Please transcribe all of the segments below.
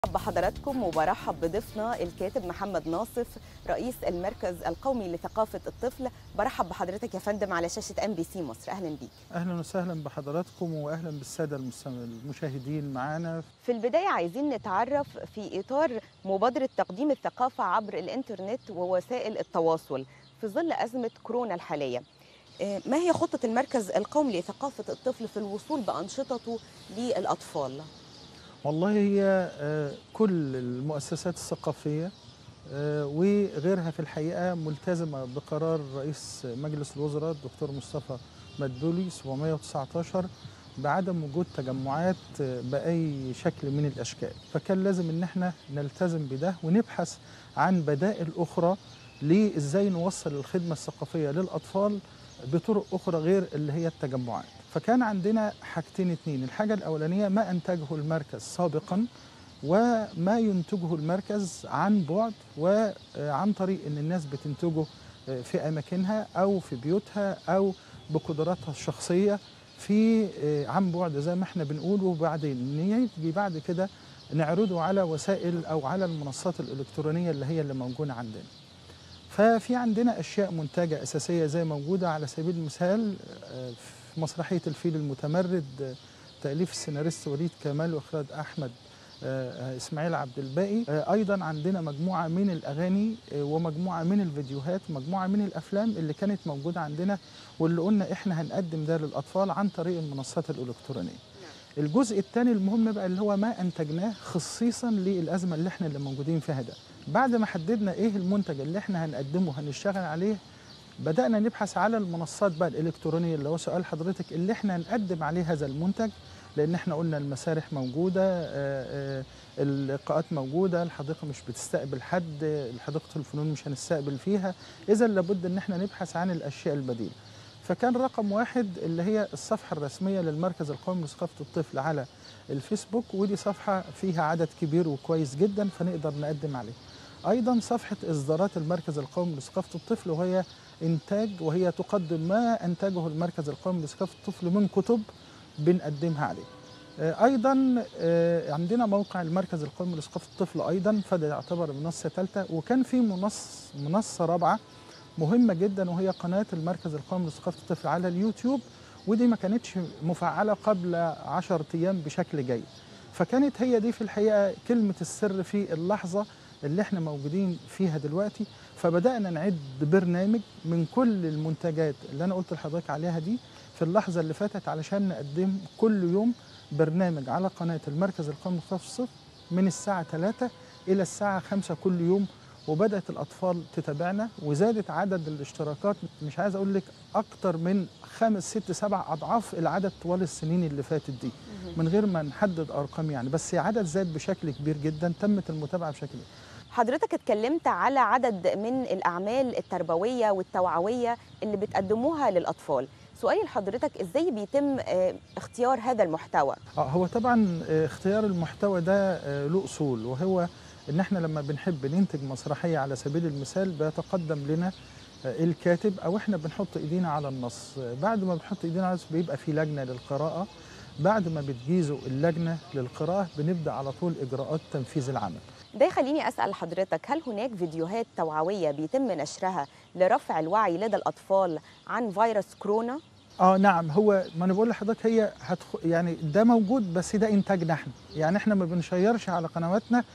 بحضراتكم وبرحب بضيفنا الكاتب محمد ناصف رئيس المركز القومي لثقافة الطفل برحب بحضرتك يا فندم على شاشة ام بي سي مصر أهلا بيك اهلا وسهلا بحضراتكم واهلا بالساده المس- المشاهدين معانا في البداية عايزين نتعرف في إطار مبادرة تقديم الثقافة عبر الإنترنت ووسائل التواصل في ظل أزمة كورونا الحالية آه، ما هي خطة المركز القومي لثقافة الطفل في الوصول بأنشطته للأطفال؟ والله هي آه، كل المؤسسات الثقافيه آه، وغيرها في الحقيقه ملتزمه بقرار رئيس مجلس الوزراء الدكتور مصطفى مدبولي 719 بعدم وجود تجمعات آه، باي شكل من الاشكال فكان لازم ان احنا نلتزم بده ونبحث عن بدائل اخرى لازاي نوصل الخدمه الثقافيه للاطفال بطرق اخرى غير اللي هي التجمعات فكان عندنا حاجتين اتنين الحاجه الاولانيه ما انتجه المركز سابقا وما ينتجه المركز عن بعد وعن طريق ان الناس بتنتجه في اماكنها او في بيوتها او بقدراتها الشخصيه في عن بعد زي ما احنا بنقول وبعدين نيجي بعد كده نعرضه على وسائل او على المنصات الالكترونيه اللي هي اللي موجوده عندنا. ففي عندنا اشياء منتجه اساسيه زي موجوده على سبيل المثال آه، في مسرحيه الفيل المتمرد آه، تاليف السيناريست وليد كمال واخراج احمد آه، آه، اسماعيل عبد الباقي آه، ايضا عندنا مجموعه من الاغاني آه، ومجموعه من الفيديوهات ومجموعه من الافلام اللي كانت موجوده عندنا واللي قلنا احنا هنقدم ده للاطفال عن طريق المنصات الالكترونيه الجزء الثاني المهم بقى اللي هو ما انتجناه خصيصا للازمه اللي احنا اللي موجودين فيها ده بعد ما حددنا ايه المنتج اللي احنا هنقدمه هنشتغل عليه بدانا نبحث على المنصات بقى الالكترونيه اللي هو سؤال حضرتك اللي احنا هنقدم عليه هذا المنتج لان احنا قلنا المسارح موجوده آه، آه، اللقاءات موجوده الحديقه مش بتستقبل حد آه، حديقه الفنون مش هنستقبل فيها اذا لابد ان احنا نبحث عن الاشياء البديله فكان رقم واحد اللي هي الصفحه الرسميه للمركز القومي لثقافه الطفل على الفيسبوك ودي صفحه فيها عدد كبير وكويس جدا فنقدر نقدم عليه ايضا صفحه اصدارات المركز القومي لثقافه الطفل وهي انتاج وهي تقدم ما انتجه المركز القومي لثقافه الطفل من كتب بنقدمها عليه آه، ايضا آه، عندنا موقع المركز القومي لثقافه الطفل ايضا فده يعتبر منصه ثالثه وكان في منص منصه رابعه مهمه جدا وهي قناه المركز القومي لثقافه الطفل على اليوتيوب ودي ما كانتش مفعله قبل 10 ايام بشكل جيد فكانت هي دي في الحقيقه كلمه السر في اللحظه اللي احنا موجودين فيها دلوقتي فبدانا نعد برنامج من كل المنتجات اللي انا قلت لحضرتك عليها دي في اللحظه اللي فاتت علشان نقدم كل يوم برنامج على قناه المركز القومي لثقافه الطفل من الساعه 3 الى الساعه 5 كل يوم وبدات الاطفال تتابعنا وزادت عدد الاشتراكات مش عايز اقول لك اكتر من خمس ست سبع اضعاف العدد طوال السنين اللي فاتت دي من غير ما نحدد ارقام يعني بس عدد زاد بشكل كبير جدا تمت المتابعه بشكل كبير حضرتك اتكلمت على عدد من الأعمال التربوية والتوعوية اللي بتقدموها للأطفال سؤالي لحضرتك ازاي بيتم آه، اختيار هذا المحتوى اه هو طبعا آه، اختيار المحتوى ده آه، له اصول وهو ان احنا لما بنحب ننتج مسرحيه على سبيل المثال بيتقدم لنا آه، الكاتب او احنا بنحط ايدينا على النص آه، بعد ما بنحط ايدينا على النص بيبقى في لجنه للقراءه بعد ما بتجيزوا اللجنه للقراءه بنبدا على طول اجراءات تنفيذ العمل ده يخليني أسأل حضرتك هل هناك فيديوهات توعوية بيتم نشرها لرفع الوعي لدى الأطفال عن فيروس كورونا؟ اه نعم هو ما انا بقول لحضرتك هي هتخ... يعني ده موجود بس ده انتاجنا احنا يعني احنا ما بنشيرش على قنواتنا آه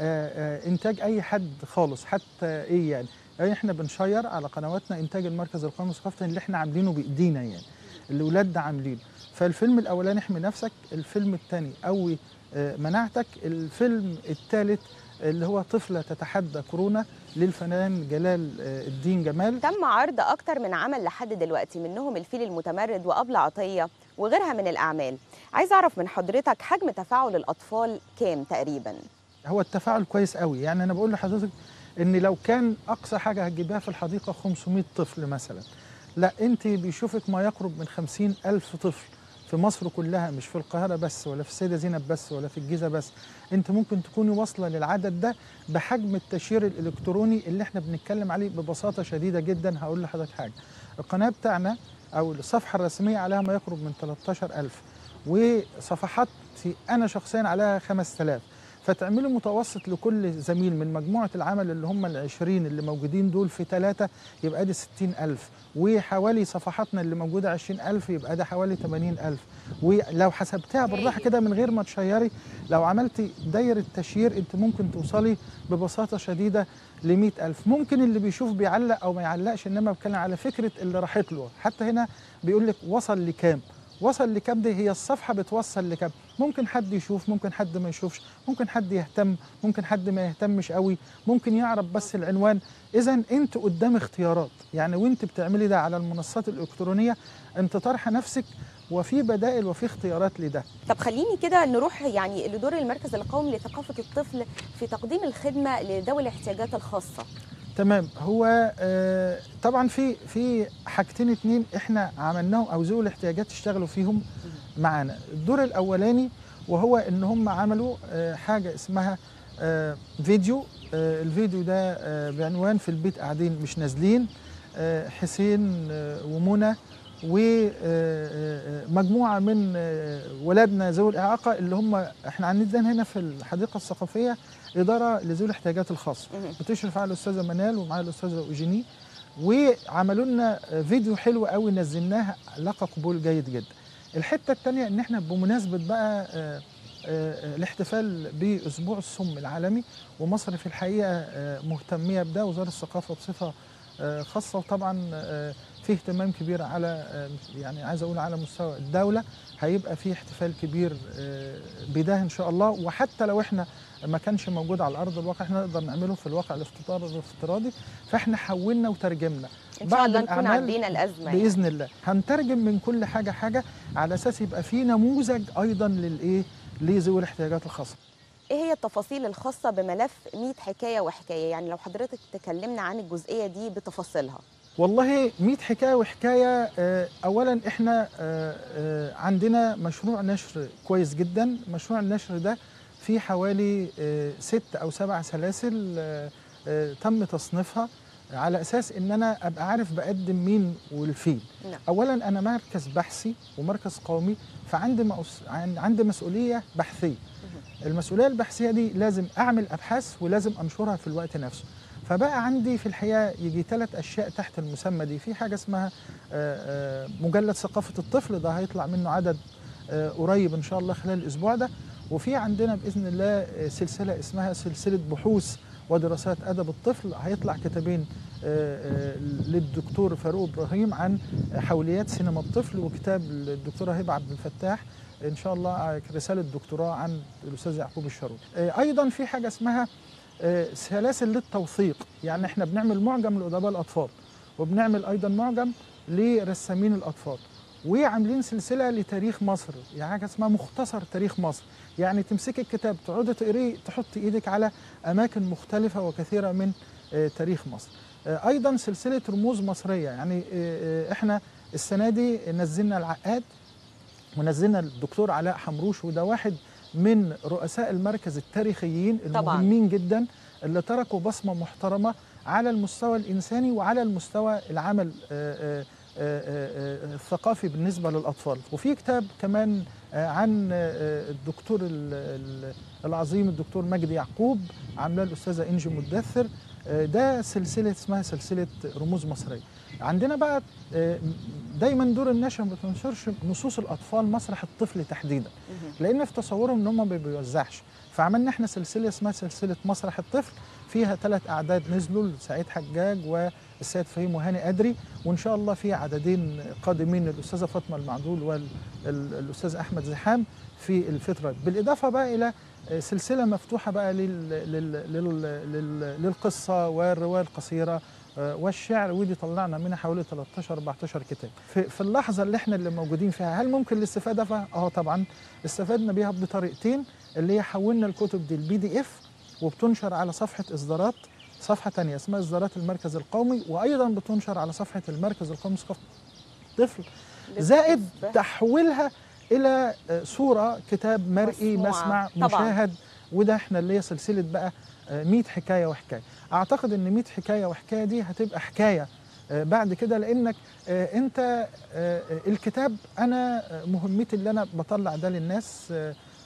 آه انتاج اي حد خالص حتى ايه يعني يعني احنا بنشير على قنواتنا انتاج المركز القومي للثقافه اللي احنا عاملينه بايدينا يعني اللي ولادنا عاملينه فالفيلم الاولاني احمي نفسك الفيلم الثاني قوي آه مناعتك الفيلم الثالث اللي هو طفله تتحدى كورونا للفنان جلال آه الدين جمال تم عرض أكتر من عمل لحد دلوقتي منهم الفيل المتمرد وأبلة عطية وغيرها من الأعمال عايز أعرف من حضرتك حجم تفاعل الأطفال كام تقريباً؟ هو التفاعل كويس قوي يعني انا بقول لحضرتك ان لو كان اقصى حاجه هتجيبها في الحديقه 500 طفل مثلا لا انت بيشوفك ما يقرب من 50 الف طفل في مصر كلها مش في القاهره بس ولا في السيده زينب بس ولا في الجيزه بس انت ممكن تكوني واصله للعدد ده بحجم التشهير الالكتروني اللي احنا بنتكلم عليه ببساطه شديده جدا هقول لحضرتك حاجه القناه بتاعنا او الصفحه الرسميه عليها ما يقرب من 13000 وصفحات انا شخصيا عليها 5000 فتعملوا متوسط لكل زميل من مجموعة العمل اللي هم العشرين اللي موجودين دول في ثلاثة يبقى دي ستين ألف وحوالي صفحاتنا اللي موجودة عشرين ألف يبقى ده حوالي تمانين ألف ولو حسبتها بالراحة كده من غير ما تشيري لو عملتي دايرة تشيير انت ممكن توصلي ببساطة شديدة ل ألف ممكن اللي بيشوف بيعلق أو ما يعلقش إنما بتكلم على فكرة اللي راحت له حتى هنا بيقول لك وصل لكام وصل لكام دي هي الصفحة بتوصل لكام ممكن حد يشوف ممكن حد ما يشوفش ممكن حد يهتم ممكن حد ما يهتمش قوي ممكن يعرف بس العنوان اذا انت قدام اختيارات يعني وانت بتعملي ده على المنصات الالكترونيه انت طرح نفسك وفي بدائل وفي اختيارات لده طب خليني كده نروح يعني لدور المركز القومي لثقافة الطفل في تقديم الخدمة لذوي الاحتياجات الخاصة تمام هو آه طبعا في في حاجتين اتنين احنا عملناهم او ذوي الاحتياجات اشتغلوا فيهم معانا الدور الاولاني وهو ان هم عملوا آه حاجه اسمها آه فيديو آه الفيديو ده آه بعنوان في البيت قاعدين مش نازلين آه حسين آه ومنى ومجموعه من آه ولادنا ذوي الاعاقه اللي هم احنا عندنا هنا في الحديقه الثقافيه اداره لذوي الاحتياجات الخاصه بتشرف على الاستاذه منال ومعاها الاستاذه اوجيني وعملوا لنا فيديو حلو قوي نزلناه لقى قبول جيد جدا الحته الثانيه ان احنا بمناسبه بقى آآ آآ الاحتفال باسبوع السم العالمي ومصر في الحقيقه مهتميه بده وزاره الثقافه بصفه خاصه وطبعا في اهتمام كبير على يعني عايز اقول على مستوى الدوله هيبقى في احتفال كبير بده ان شاء الله وحتى لو احنا ما كانش موجود على ارض الواقع احنا نقدر نعمله في الواقع الافتراضي فاحنا حولنا وترجمنا ان شاء الله نكون عدينا الازمه باذن يعني. الله هنترجم من كل حاجه حاجه على اساس يبقى في نموذج ايضا للايه لذوي الاحتياجات الخاصه ايه هي التفاصيل الخاصه بملف 100 حكايه وحكايه يعني لو حضرتك تكلمنا عن الجزئيه دي بتفاصيلها والله 100 حكايه وحكايه اولا احنا عندنا مشروع نشر كويس جدا مشروع النشر ده في حوالي ست او سبع سلاسل تم تصنيفها على اساس ان انا ابقى عارف بقدم مين والفين نعم. اولا انا مركز بحثي ومركز قومي فعندي مأس... عندي مسؤوليه بحثيه المسؤوليه البحثيه دي لازم اعمل ابحاث ولازم انشرها في الوقت نفسه فبقى عندي في الحقيقه يجي ثلاث اشياء تحت المسمى دي في حاجه اسمها مجلد ثقافه الطفل ده هيطلع منه عدد قريب ان شاء الله خلال الاسبوع ده وفي عندنا باذن الله سلسله اسمها سلسله بحوث ودراسات ادب الطفل هيطلع كتابين للدكتور فاروق ابراهيم عن حوليات سينما الطفل وكتاب للدكتوره هبه عبد الفتاح ان شاء الله رساله دكتوراه عن الاستاذ يعقوب الشارود ايضا في حاجه اسمها سلاسل للتوثيق يعني احنا بنعمل معجم لادباء الاطفال وبنعمل ايضا معجم لرسامين الاطفال وعاملين سلسله لتاريخ مصر يعني حاجه اسمها مختصر تاريخ مصر يعني تمسكي الكتاب تقعدي تقريه تحطي ايدك على اماكن مختلفه وكثيره من تاريخ مصر ايضا سلسله رموز مصريه يعني احنا السنه دي نزلنا العقاد ونزلنا الدكتور علاء حمروش وده واحد من رؤساء المركز التاريخيين المهمين طبعا. جدا اللي تركوا بصمه محترمه على المستوى الانساني وعلى المستوى العمل الثقافي بالنسبه للاطفال وفي كتاب كمان عن الدكتور العظيم الدكتور مجدي يعقوب عاملاه الاستاذه انجي مدثر ده سلسله اسمها سلسله رموز مصريه عندنا بقى دايما دور النشر ما بتنشرش نصوص الاطفال مسرح الطفل تحديدا لان في تصورهم ان هم ما بيوزعش فعملنا احنا سلسله اسمها سلسله مسرح الطفل فيها ثلاث اعداد نزلوا لسعيد حجاج والسيد فهيم وهاني ادري وان شاء الله في عددين قادمين للاستاذه فاطمه المعدول والاستاذ احمد زحام في الفتره بالاضافه بقى الى سلسله مفتوحه بقى لل لل لل لل للقصه والروايه القصيره والشعر ودي طلعنا منها حوالي 13 14 كتاب في, في اللحظه اللي احنا اللي موجودين فيها هل ممكن الاستفاده فيها اه طبعا استفدنا بيها بطريقتين اللي هي حولنا الكتب دي البي دي اف وبتنشر على صفحه اصدارات صفحه ثانيه اسمها اصدارات المركز القومي وايضا بتنشر على صفحه المركز القومي لثقافه الطفل زائد تحويلها الى صوره كتاب مرئي مسمع مشاهد وده احنا اللي هي سلسله بقى 100 حكايه وحكايه اعتقد ان 100 حكايه وحكايه دي هتبقى حكايه بعد كده لانك انت الكتاب انا مهمتي اللي انا بطلع ده للناس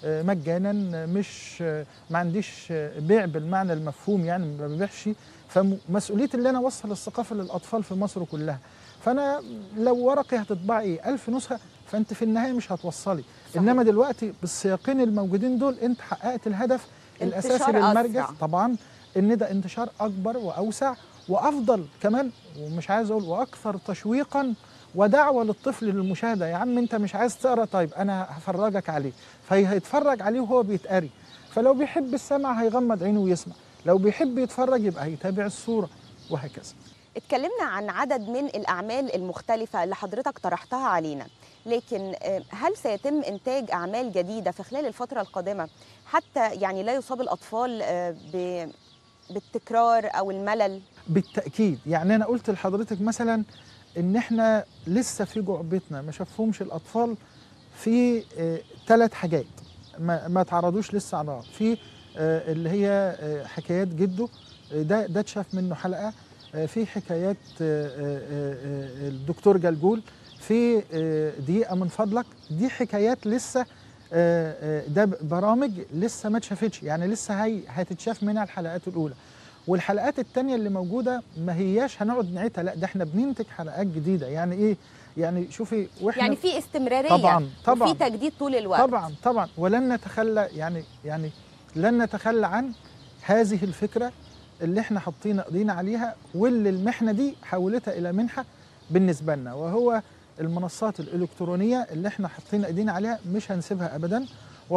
آه، مجانا مش آه، ما عنديش آه، بيع بالمعنى المفهوم يعني ما ببيعش فمسؤوليتي اللي انا اوصل الثقافه للاطفال في مصر كلها فانا لو ورقي هتطبعي ألف نسخه فانت في النهايه مش هتوصلي صحيح. انما دلوقتي بالسياقين الموجودين دول انت حققت الهدف الاساسي انتشار للمرجع أسرع. طبعا ان ده انتشار اكبر واوسع وافضل كمان ومش عايز اقول واكثر تشويقا ودعوه للطفل للمشاهده يا عم انت مش عايز تقرا طيب انا هفرجك عليه فهيتفرج عليه وهو بيتقري فلو بيحب السمع هيغمض عينه ويسمع لو بيحب يتفرج يبقى هيتابع الصوره وهكذا اتكلمنا عن عدد من الأعمال المختلفة اللي حضرتك طرحتها علينا لكن آه، هل سيتم إنتاج أعمال جديدة في خلال الفترة القادمة حتى يعني لا يصاب الأطفال آه، ب- بالتكرار أو الملل بالتاكيد يعني انا قلت لحضرتك مثلا ان احنا لسه في جعبتنا ما شافهمش الاطفال في ثلاث حاجات ما, ما تعرضوش لسه على في آه، اللي هي آه، حكايات جده آه، ده ده اتشاف منه حلقه آه، في حكايات آه، آه، آه، الدكتور جلجول في آه، دقيقه من فضلك دي حكايات لسه آه، آه، ده برامج لسه ما اتشافتش يعني لسه هي هتتشاف منها الحلقات الاولى والحلقات التانية اللي موجودة ما هياش هنقعد نعيدها لا ده احنا بننتج حلقات جديدة يعني ايه يعني شوفي واحنا يعني في استمرارية طبعا طبعا وفي تجديد طول الوقت طبعا طبعا ولن نتخلى يعني يعني لن نتخلى عن هذه الفكرة اللي احنا حاطين ايدينا عليها واللي المحنة دي حولتها الى منحة بالنسبة لنا وهو المنصات الالكترونية اللي احنا حاطين ايدينا عليها مش هنسيبها ابدا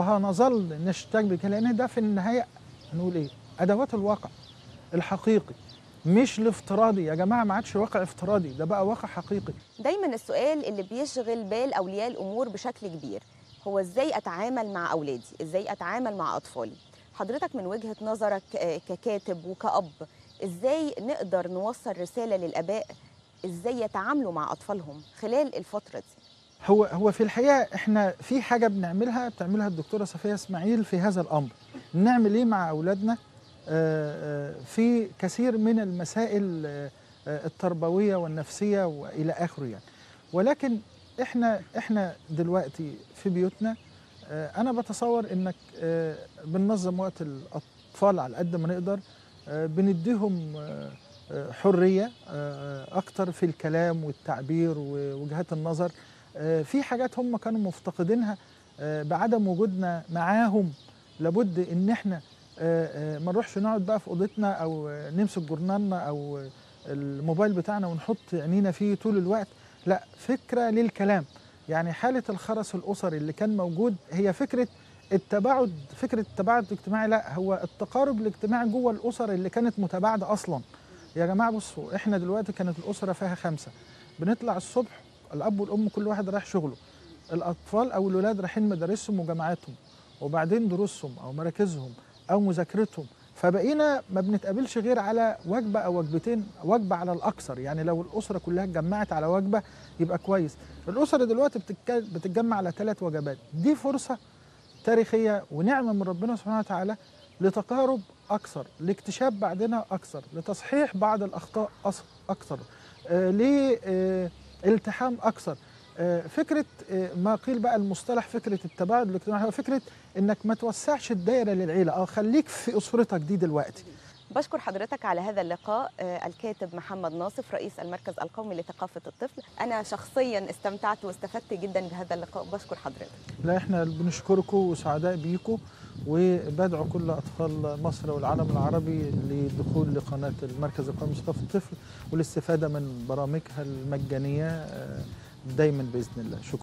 وهنظل نشتغل لان ده في النهاية نقول ايه ادوات الواقع الحقيقي مش الافتراضي يا جماعة ما عادش واقع افتراضي ده بقى واقع حقيقي دايما السؤال اللي بيشغل بال أولياء الأمور بشكل كبير هو إزاي أتعامل مع أولادي إزاي أتعامل مع أطفالي حضرتك من وجهة نظرك آه، ككاتب وكأب إزاي نقدر نوصل رسالة للآباء إزاي يتعاملوا مع أطفالهم خلال الفترة دي هو هو في الحقيقه احنا في حاجه بنعملها بتعملها الدكتوره صفيه اسماعيل في هذا الامر نعمل ايه مع اولادنا آه، آه، في كثير من المسائل آه، آه، التربويه والنفسيه والى اخره يعني ولكن احنا احنا دلوقتي في بيوتنا آه، انا بتصور انك آه، بننظم وقت الاطفال على قد ما نقدر آه، بنديهم آه، آه، حريه آه، اكتر في الكلام والتعبير ووجهات النظر آه، في حاجات هم كانوا مفتقدينها آه، بعدم وجودنا معاهم لابد ان احنا آه، آه، ما نروحش نقعد بقى في اوضتنا او آه، نمسك جورنالنا او آه، الموبايل بتاعنا ونحط عينينا فيه طول الوقت لا فكره للكلام يعني حاله الخرس الاسري اللي كان موجود هي فكره التباعد فكره التباعد الاجتماعي لا هو التقارب الاجتماعي جوه الاسر اللي كانت متباعده اصلا يا جماعه بصوا احنا دلوقتي كانت الاسره فيها خمسه بنطلع الصبح الاب والام كل واحد رايح شغله الاطفال او الولاد رايحين مدارسهم وجامعاتهم وبعدين دروسهم او مراكزهم او مذاكرتهم فبقينا ما بنتقابلش غير على وجبه او وجبتين وجبه على الاكثر يعني لو الاسره كلها اتجمعت على وجبه يبقى كويس الاسره دلوقتي بتتك- بتتجمع على ثلاث وجبات دي فرصه تاريخيه ونعمه من ربنا سبحانه وتعالى لتقارب اكثر لاكتشاف بعضنا اكثر لتصحيح بعض الاخطاء أص- اكثر آه لالتحام اكثر آه فكره آه ما قيل بقى المصطلح فكره التباعد الاجتماعي هو فكره انك ما توسعش الدائره للعيله اه خليك في اسرتك دي دلوقتي بشكر حضرتك على هذا اللقاء آه، الكاتب محمد ناصف رئيس المركز القومي لثقافة الطفل أنا شخصيا استمتعت واستفدت جدا بهذا اللقاء بشكر حضرتك لا احنا بنشكركم وسعداء بيكم وبدعو كل اطفال مصر والعالم العربي للدخول لقناه المركز القومي لثقافه الطفل والاستفاده من برامجها المجانيه آه، دايما باذن الله شكرا